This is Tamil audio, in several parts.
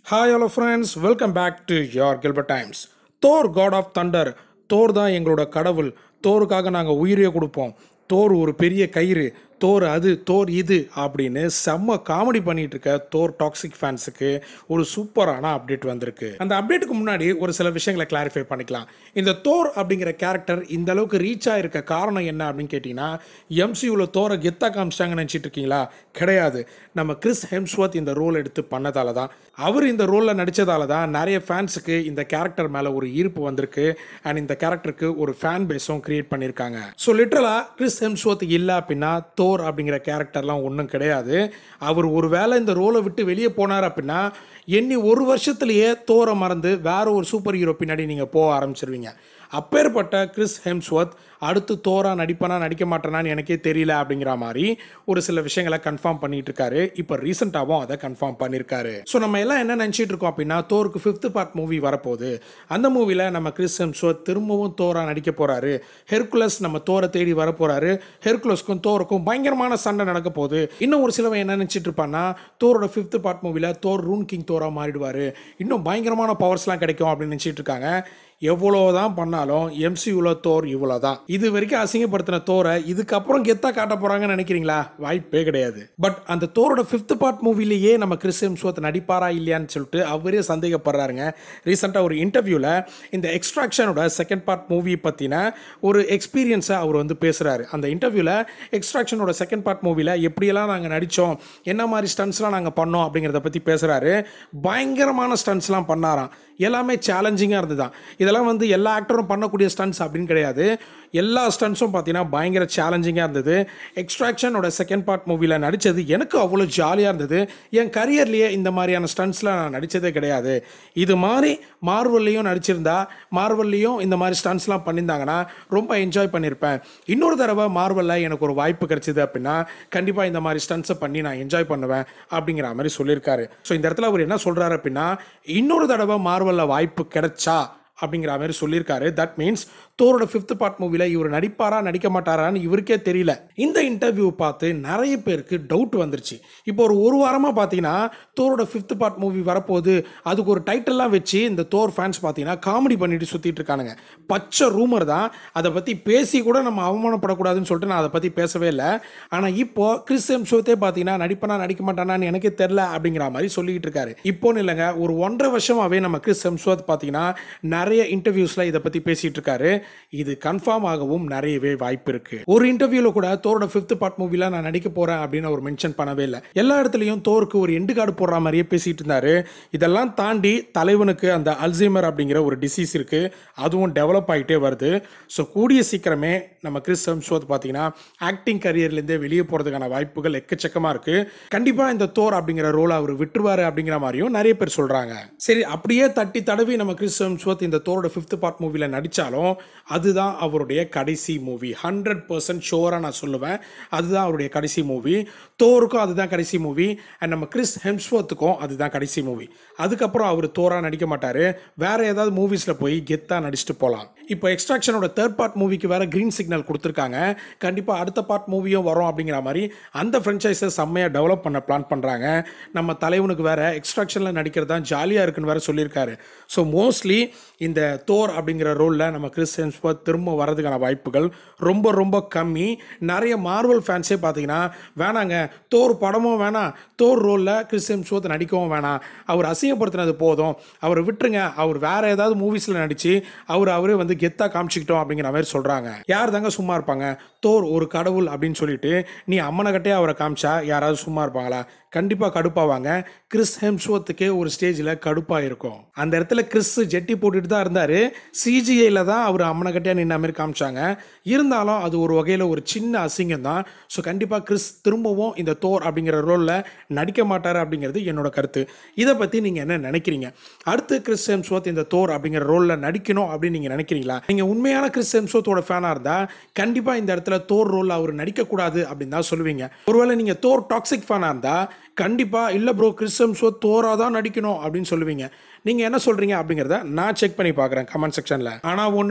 hi hello friends welcome back to your Gilbert Times Thor god of thunder Thor தான் எங்களோட கடவுள் தோருக்காக நாங்கள் உயிரையே கொடுப்போம் தோர் ஒரு பெரிய கயிறு தோர் அது தோர் இது அப்படின்னு செம்ம காமெடி பண்ணிட்டு இருக்க தோர் டாக்ஸிக் ஃபேன்ஸுக்கு ஒரு சூப்பரான அப்டேட் வந்திருக்கு அந்த அப்டேட்டுக்கு முன்னாடி ஒரு சில விஷயங்களை கிளாரிஃபை பண்ணிக்கலாம் இந்த தோர் அப்படிங்கிற கேரக்டர் இந்த அளவுக்கு ரீச் ஆயிருக்க காரணம் என்ன அப்படின்னு கேட்டிங்கன்னா எம்சியூவில் தோரை கெத்தா காமிச்சிட்டாங்கன்னு நினச்சிட்டு இருக்கீங்களா கிடையாது நம்ம கிறிஸ் ஹெம்ஸ்வர்த் இந்த ரோல் எடுத்து பண்ணதால தான் அவர் இந்த ரோலில் நடித்ததால தான் நிறைய ஃபேன்ஸுக்கு இந்த கேரக்டர் மேலே ஒரு ஈர்ப்பு வந்திருக்கு அண்ட் இந்த கேரக்டருக்கு ஒரு ஃபேன் பேஸும் கிரியேட் பண்ணியிருக்காங்க ஸோ லிட்டரலாக கிறிஸ் ஹெம்ஸ்வர்த் இல்லை அப்படின்னா தோர் அப்படிங்கிற கேரக்டர்லாம் ஒன்றும் கிடையாது அவர் ஒரு வேளை இந்த ரோலை விட்டு வெளியே போனார் அப்படின்னா எண்ணி ஒரு வருஷத்துலேயே தோரை மறந்து வேற ஒரு சூப்பர் ஹீரோ பின்னாடி நீங்கள் போக ஆரம்பிச்சிருவீங்க அப்பேற்பட்ட கிறிஸ் ஹெம்ஸ்வர்த் அடுத்து தோரா நடிப்பானா நடிக்க மாட்டானான்னு எனக்கே தெரியல அப்படிங்கிற மாதிரி ஒரு சில விஷயங்களை கன்ஃபார்ம் பண்ணிட்டு இருக்காரு இப்போ ரீசெண்டாகவும் அதை கன்ஃபார்ம் பண்ணியிருக்காரு ஸோ நம்ம எல்லாம் என்ன நினச்சிட்டு இருக்கோம் அப்படின்னா தோருக்கு ஃபிஃப்த் பார்ட் மூவி வரப்போகுது அந்த மூவியில் நம்ம கிறிஸ் ஹெம்ஸ்வர்த் திரும்பவும் தோரா நடிக்க போகிறாரு ஹெர்குலஸ் நம்ம தோரை தேடி வர போகிறாரு ஹெர்குலஸ்க்கும் தோருக்கும் பயங்கரமான சண்டை நடக்க போகுது இன்னும் ஒரு சிலவன் என்ன நினச்சிட்டு இருப்பான்னா தோரோட ஃபிஃப்த் பார்ட் மூவியில் தோர் ரூன் கிங் தோரா மாறிடுவார் இன்னும் பயங்கரமான பவர்ஸ்லாம் கிடைக்கும் அப்படின்னு நினச்சிட்டு இருக்காங்க எவ்வளோ தான் பண்ணாலும் எம்சியூவில் தோர் இவ்வளோ தான் இது வரைக்கும் அசிங்கப்படுத்தின தோரை இதுக்கப்புறம் கெத்தாக காட்ட போகிறாங்கன்னு நினைக்கிறீங்களா வாய்ப்பே கிடையாது பட் அந்த தோரோட ஃபிஃப்த் பார்ட் மூவிலேயே நம்ம கிறிஸ் ஹெம்ஸ்வர்த் நடிப்பாரா இல்லையான்னு சொல்லிட்டு அவரே சந்தேகப்படுறாருங்க ரீசெண்டாக ஒரு இன்டர்வியூவில் இந்த எக்ஸ்ட்ராக்ஷனோட செகண்ட் பார்ட் மூவி பற்றின ஒரு எக்ஸ்பீரியன்ஸை அவர் வந்து பேசுகிறாரு அந்த இன்டர்வியூவில் எக்ஸ்ட்ராக்ஷனோட செகண்ட் பார்ட் மூவியில் எப்படியெல்லாம் நாங்கள் நடித்தோம் என்ன மாதிரி ஸ்டன்ஸ்லாம் நாங்கள் பண்ணோம் அப்படிங்கிறத பற்றி பேசுகிறாரு பயங்கரமான ஸ்டன்ஸ்லாம் பண்ணாராம் எல்லாமே சேலஞ்சிங்காக இருந்துதான் இதெல்லாம் வந்து எல்லா ஆக்டரும் பண்ணக்கூடிய ஸ்டன்ஸ் அப்படின்னு கிடையாது எல்லா ஸ்டன்ஸும் பார்த்தீங்கன்னா பயங்கர சேலஞ்சிங்காக இருந்தது எக்ஸ்ட்ராக்ஷனோட செகண்ட் பார்ட் மூவியில் நடித்தது எனக்கு அவ்வளோ ஜாலியாக இருந்தது என் கரியர்லேயே இந்த மாதிரியான ஸ்டன்ஸில் நான் நடித்ததே கிடையாது இது மாதிரி மார்வல்லையும் நடிச்சிருந்தா மார்வல்லையும் இந்த மாதிரி ஸ்டன்ஸ்லாம் பண்ணியிருந்தாங்கன்னா ரொம்ப என்ஜாய் பண்ணியிருப்பேன் இன்னொரு தடவை மார்வலில் எனக்கு ஒரு வாய்ப்பு கிடைச்சிது அப்படின்னா கண்டிப்பாக இந்த மாதிரி ஸ்டன்ஸை பண்ணி நான் என்ஜாய் பண்ணுவேன் அப்படிங்கிற மாதிரி சொல்லியிருக்காரு ஸோ இந்த இடத்துல அவர் என்ன சொல்கிறாரு அப்படின்னா இன்னொரு தடவை மார்வலில் வாய்ப்பு கிடைச்சா அப்படிங்கிற மாதிரி சொல்லியிருக்காரு தட் மீன்ஸ் தோரோட ஃபிஃப்த் பார்ட் மூவியில் இவர் நடிப்பாரா நடிக்க மாட்டாரான்னு இவருக்கே தெரியல இந்த இன்டர்வியூ பார்த்து நிறைய பேருக்கு டவுட் வந்துருச்சு இப்போ ஒரு ஒரு வாரமாக பார்த்தீங்கன்னா தோரோட ஃபிஃப்த் பார்ட் மூவி வரப்போகுது அதுக்கு ஒரு டைட்டில்லாம் வச்சு இந்த தோர் ஃபேன்ஸ் பார்த்தீங்கன்னா காமெடி பண்ணிட்டு சுற்றிட்டு இருக்கானுங்க பச்சை ரூமர் தான் அதை பற்றி பேசி கூட நம்ம அவமானப்படக்கூடாதுன்னு சொல்லிட்டு நான் அதை பற்றி பேசவே இல்லை ஆனால் இப்போ கிறிஸ் எம்சோத்தே பார்த்தீங்கன்னா நடிப்பனா நடிக்க மாட்டானான்னு எனக்கே தெரில அப்படிங்கிற மாதிரி சொல்லிக்கிட்டு இருக்காரு இப்போன்னு இல்லைங்க ஒரு ஒன்றரை வருஷமாகவே நம்ம கிறிஸ் எம்சோத் பார்த்தீங்கன்னா நிறைய இன்டர்வியூஸில் இதை பற்றி பேசிகிட்டு இருக்காரு இது கன்ஃபார்ம் ஆகவும் நிறையவே வாய்ப்பு இருக்கு ஒரு இன்டர்வியூவில் கூட தோரோட ஃபிஃப்த் பார்ட் மூவில நான் நடிக்க போறேன் அப்படின்னு அவர் மென்ஷன் பண்ணவே இல்லை எல்லா இடத்துலையும் தோருக்கு ஒரு எண்டு கார்டு போடுற மாதிரியே பேசிட்டு இருந்தாரு இதெல்லாம் தாண்டி தலைவனுக்கு அந்த அல்சைமர் அப்படிங்கிற ஒரு டிசீஸ் இருக்கு அதுவும் டெவலப் ஆகிட்டே வருது ஸோ கூடிய சீக்கிரமே நம்ம கிறிஸ் ஹெம்ஸ்வர்த் பார்த்தீங்கன்னா ஆக்டிங் கரியர்லேருந்தே வெளியே போகிறதுக்கான வாய்ப்புகள் எக்கச்சக்கமாக இருக்கு கண்டிப்பாக இந்த தோர் அப்படிங்கிற ரோலை அவர் விட்டுருவாரு அப்படிங்கிற மாதிரியும் நிறைய பேர் சொல்கிறாங்க சரி அப்படியே தட்டி தடவி நம்ம கிறிஸ் ஹெம்ஸ்வர்த் இந்த தோரோட ஃபிஃப்த் பார்ட் மூவியில் நடித்தாலும் அதுதான் அவருடைய கடைசி மூவி ஹண்ட்ரட் பர்சன்ட் ஷோராக நான் சொல்லுவேன் அதுதான் அவருடைய கடைசி மூவி தோருக்கும் அதுதான் கடைசி மூவி அண்ட் நம்ம கிறிஸ் ஹெம்ஸ்வர்த்துக்கும் அதுதான் கடைசி மூவி அதுக்கப்புறம் அவர் தோரா நடிக்க மாட்டார் வேற ஏதாவது மூவிஸில் போய் கெத்தாக நடிச்சுட்டு போகலாம் இப்போ எக்ஸ்ட்ராக்ஷனோட தேர்ட் பார்ட் மூவிக்கு வேற க்ரீன் சிக்னல் கொடுத்துருக்காங்க கண்டிப்பாக அடுத்த பார்ட் மூவியும் வரும் அப்படிங்கிற மாதிரி அந்த ஃப்ரென்ச்சைஸை செம்மையாக டெவலப் பண்ண பிளான் பண்ணுறாங்க நம்ம தலைவனுக்கு வேற எக்ஸ்ட்ராக்ஷனில் நடிக்கிறது தான் ஜாலியாக இருக்குன்னு வேற சொல்லியிருக்காரு ஸோ மோஸ்ட்லி இந்த தோர் அப்படிங்கிற ரோலில் நம்ம கிறிஸ் ஹெம்ஸ்வர்த் திரும்ப வரதுக்கான வாய்ப்புகள் ரொம்ப ரொம்ப கம்மி நிறைய மார்வல் ஃபேன்ஸே பார்த்தீங்கன்னா வேணாங்க தோர் படமும் வேணாம் தோர் ரோலில் கிறிஸ் ஹெம்ஸ்வர்த் நடிக்கவும் வேணாம் அவர் அசிங்கப்படுத்தினது போதும் அவரை விட்டுருங்க அவர் வேற ஏதாவது மூவிஸில் நடித்து அவர் அவரே வந்து கெத்தாக காமிச்சிக்கிட்டோம் அப்படிங்கிற மாதிரி சொல்கிறாங்க யார் தாங்க சும்மா இருப்பாங்க தோர் ஒரு கடவுள் அப்படின்னு சொல்லிட்டு நீ அம்மனகட்டே அவரை காமிச்சா யாராவது சும்மா இருப்பாங்களா கண்டிப்பாக கடுப்பாவாங்க கிறிஸ் ஹெம்ஸ்வர்த்துக்கே ஒரு ஸ்டேஜில் கடுப்பாக இருக்கும் அந்த இடத்துல கிறிஸ் ஜெட்டி போட்டுட்டு தான் இருந்தார் சிஜிஐயில் தான் அவர் அம்மனகட்டையாக நின்ன மாதிரி காமிச்சாங்க இருந்தாலும் அது ஒரு வகையில் ஒரு சின்ன அசிங்கம் தான் ஸோ கண்டிப்பாக கிறிஸ் திரும்பவும் இந்த தோர் அப்படிங்கிற ரோலில் நடிக்க மாட்டார் அப்படிங்கிறது என்னோட கருத்து இதை பற்றி நீங்கள் என்ன நினைக்கிறீங்க அடுத்து கிறிஸ் ஹெம்ஸ்வர்த் இந்த தோர் அப்படிங்கிற ரோலில் நடிக்கணும் அப்படின்னு நீங்கள் நினைக்கிறீங்களா நீங்கள் உண்மையான கிறிஸ் ஹெம்ஸ்வர்த்தோட ஃபேனாக இருந்தால் கண்டிப்பாக இந்த இடத்துல தோர் ரோலில் அவர் நடிக்கக்கூடாது அப்படின்னு தான் சொல்லுவீங்க ஒருவேளை நீங்கள் தோர் டாக்ஸிக் ஃபேனாக இருந்தால் கண்டிப்பாக இல்லை ப்ரோ கிறிஸ்டம் ஷோ தோரா தான் நடிக்கணும் அப்படின்னு சொல்லுவீங்க நீங்கள் என்ன சொல்கிறீங்க அப்படிங்கிறத நான் செக் பண்ணி பார்க்குறேன் கமெண்ட் செக்ஷனில் ஆனால் ஒன்றுடா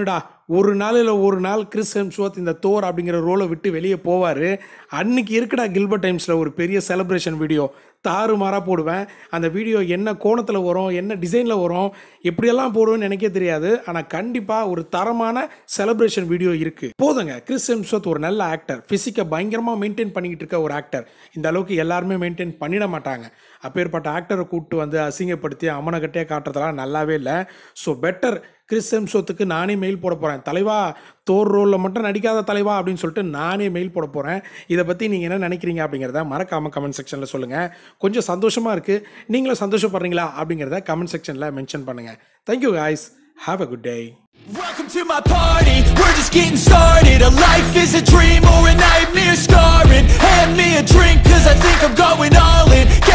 ஒரு நாளில் ஒரு நாள் கிறிஸ் ஹெம்ஸ்வர்த் இந்த தோர் அப்படிங்கிற ரோலை விட்டு வெளியே போவார் அன்னைக்கு இருக்குடா கில்பர்ட் டைம்ஸில் ஒரு பெரிய செலிப்ரேஷன் வீடியோ தாறுமாறாக போடுவேன் அந்த வீடியோ என்ன கோணத்தில் வரும் என்ன டிசைனில் வரும் எப்படியெல்லாம் போடுவேன்னு எனக்கே தெரியாது ஆனால் கண்டிப்பாக ஒரு தரமான செலிப்ரேஷன் வீடியோ இருக்குது போதுங்க கிறிஸ் ஹெம்ஸ்வர்த் ஒரு நல்ல ஆக்டர் ஃபிசிக்கை பயங்கரமாக மெயின்டைன் பண்ணிக்கிட்டு இருக்க ஒரு ஆக்டர் இந்த அளவுக்கு எல்லாருமே மெயின்டைன் பண்ணிட மாட்டாங்க அப்பேற்பட்ட ஆக்டரை கூப்பிட்டு வந்து அசிங்கப்படுத்தி அமனகட்டே காட்டுறதெல்லாம் நல்லாவே இல்லை ஸோ பெட்டர் கிறிஸ் ஹெம்ஸ்வர்த்துக்கு நானே மெயில் போட போகிறேன் தலைவா தோர் ரோலில் மட்டும் நடிக்காத தலைவா அப்படின்னு சொல்லிட்டு நானே மெயில் போட போகிறேன் இதை பற்றி நீங்கள் என்ன நினைக்கிறீங்க அப்படிங்கிறத மறக்காமல் கமெண்ட் செக்ஷனில் சொல்லுங்கள் கொஞ்சம் சந்தோஷமாக இருக்குது நீங்களும் சந்தோஷப்படுறீங்களா அப்படிங்கிறத கமெண்ட் செக்ஷனில் மென்ஷன் பண்ணுங்கள் thank you guys have a good day Welcome to my party, we're just getting started A life is a dream or a nightmare scarring Hand me a drink cause I think I'm going all in